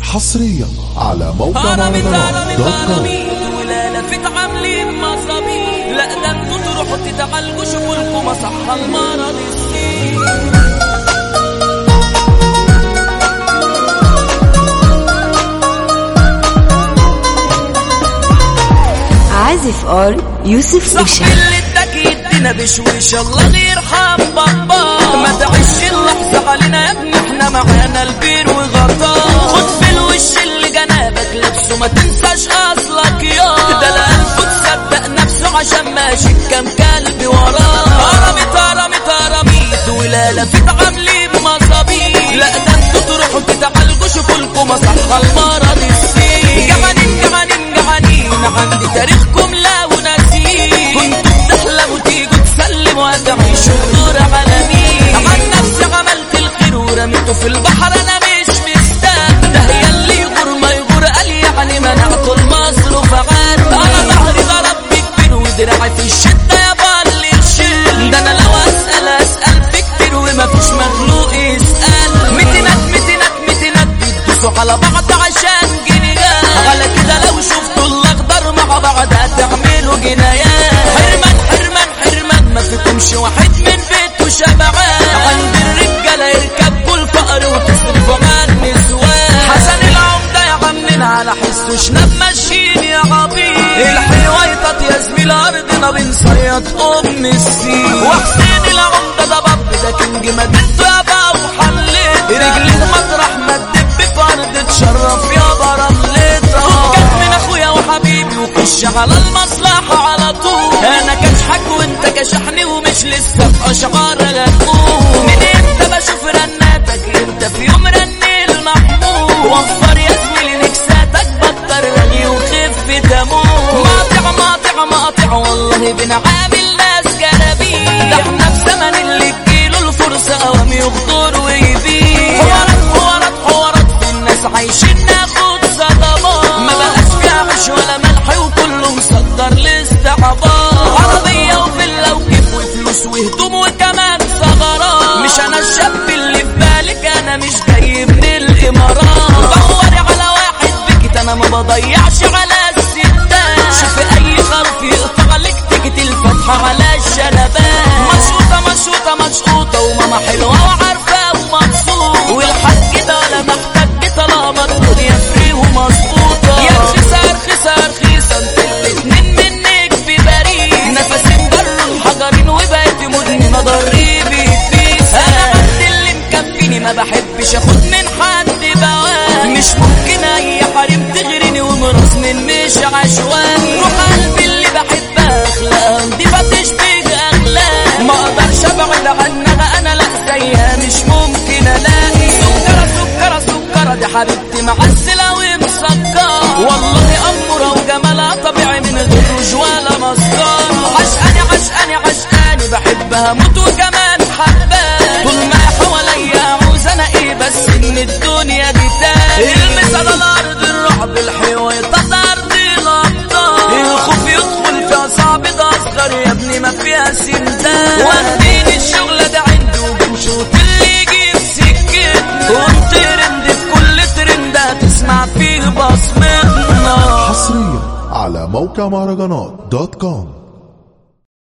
حصريا على موقع هرمت مهرجانات هرمت دوت كوم هرمت ولا لفت عاملين مصابين لا ده انتوا تروحوا تتعالجوا شوفوا لكم مصحة المرض السين عازف ار يوسف صاحبي أوشا اللي اداك يدينا بشويش الله يرحم بابا ما تعيش اللحظة علينا يا ابني احنا معانا البير وغطاه خد في الوش اللي جنابك لابسه ما تنساش اصلك يا ده القلب تصدق نفسه عشان ماشي كام كلب وراه هرمت هرمت هرميت ولا لفت عاملين مصابين لا ده انتوا تروحوا تتعالجوا شوفوا لكم مصحة المرض السين جعانين جعانين جعانين عندي تاريخكم لا وناسين كنتوا بتحلموا تيجوا تسلموا هتعيشوا دور عالمين عن نفسي عملت الخير ورميته في البحر انا مش مستاهل ده هي اللي يغور ما يغور قال يعني منعت المصروف عاد انا ظهري ضرب كبير ودراعي في الشده يا بالي الشيل ده انا لو اسال اسال في كتير وما فيش مخلوق يسال متينات متينات متينات بيدوسوا على بعض عشان جنيهات على كده لو شفتوا الاخضر مع بعض هتعملوا جنايات حرمان حرمان حرمان ما فيكمش واحد من بيته شبعان عند الرجاله يركبوا الفقر وتصرفوا مع النسوان حسن العمده يا عمنا على حسه شنب ماشيين يا عبيد الحيويطة يا زميل ارضنا بنصيط ام السين وحسين العمده ده باب ده كينج مدينته يا با وحليت رجليه مطرح ما تدب في ارض تشرف يا برملتها فكك من اخويا وحبيبي وخش على المصلحه على طول انا كشحك وانت كشحني ومش لسه في اشعار غنقول من امتى بشوف رناتك انت في يوم رني المحمود وفر يا زميلي نكساتك بطل رغي وخف تموت مقاطع مقاطع مقاطع والله بنعامل ناس جلابيه ده احنا في زمن اللي تجيله الفرصه قوام يغدر ويبيع حوارات حوارات حوارات في الناس عايشين ناخد صدمات ما بقاش فيها عيش ولا ملح وكله مصدر لاستعباط عربيه وفيلا وكيف وفلوس وهدوم وكمان ثغرات مش انا الشاب اللي في بالك انا مش جاي من الامارات دوري على واحد بكت انا ما بضيعش على الستات شوف اي خرف يقطع لك تكت الفتحه على الشنبات مشقوطه مشقوطه مشقوطه وماما حلوه وعارفه ومبسوطه والحاج ده ولا محتاج طالما الدنيا فري ومظبوطه يا رخيصه رخيصه رخيصه انت الاتنين منك ببريء نفسي مجر الحجرين وبقيت مدمنه ضريبي بيس انا بس اللي مكفيني ما بحبش اخد من حد بوان مش ممكن اي حريم تغريني ومراس من مش عشوائي وقلبي اللي بحبها اخلاق نضيفه تشبه اخلاق ما اقدرش ابعد عنها انا لا زيها مش ممكن الاقي سكره سكره سكره دي حبيبتي معسله ومسكره والله اموره وجمالها طبيعي من غير روج ولا مسكره عشقاني عشقاني عشقاني بحبها موت وكمان حباني طول ما هي حواليا عاوز انا ايه بس ان الدنيا دي تاني المس على الارض الرعب الحيويطة ارض الابطال الخوف يدخل فيها صعب ده اصغر يا ابني ما فيها سندان واخدين الشغلة ده عنده وبنشوط اللي يجيب سكتنا وانت ترند في كل ترند هتسمع فيه بصمتنا حصريا على موقع مهرجانات دوت كوم